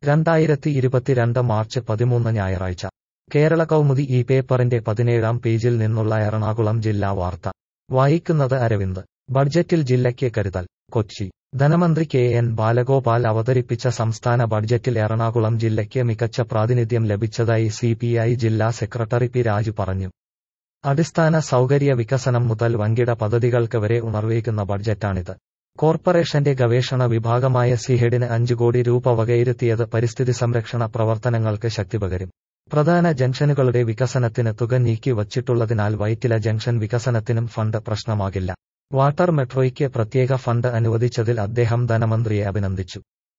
രണ്ടായിരത്തി ഇരുപത്തിരണ്ട് മാർച്ച് പതിമൂന്ന് ഞായറാഴ്ച കേരള കൗമുദി ഈ പേപ്പറിന്റെ പതിനേഴാം പേജിൽ നിന്നുള്ള എറണാകുളം ജില്ലാ വാർത്ത വായിക്കുന്നത് അരവിന്ദ് ബഡ്ജറ്റിൽ ജില്ലയ്ക്ക് കരുതൽ കൊച്ചി ധനമന്ത്രി കെ എൻ ബാലഗോപാൽ അവതരിപ്പിച്ച സംസ്ഥാന ബഡ്ജറ്റിൽ എറണാകുളം ജില്ലയ്ക്ക് മികച്ച പ്രാതിനിധ്യം ലഭിച്ചതായി സി പി ഐ ജില്ലാ സെക്രട്ടറി പി രാജു പറഞ്ഞു അടിസ്ഥാന സൗകര്യ വികസനം മുതൽ വൻകിട പദ്ധതികൾക്ക് വരെ ഉണർവേകുന്ന ബഡ്ജറ്റാണിത് കോർപ്പറേഷന്റെ ഗവേഷണ വിഭാഗമായ സിഹെഡിന് അഞ്ചു കോടി രൂപ വകയിരുത്തിയത് പരിസ്ഥിതി സംരക്ഷണ പ്രവർത്തനങ്ങൾക്ക് ശക്തി പകരും പ്രധാന ജംഗ്ഷനുകളുടെ വികസനത്തിന് തുക നീക്കി വച്ചിട്ടുള്ളതിനാൽ വൈറ്റില ജംഗ്ഷൻ വികസനത്തിനും ഫണ്ട് പ്രശ്നമാകില്ല വാട്ടർ മെട്രോയ്ക്ക് പ്രത്യേക ഫണ്ട് അനുവദിച്ചതിൽ അദ്ദേഹം ധനമന്ത്രിയെ അഭിനന്ദിച്ചു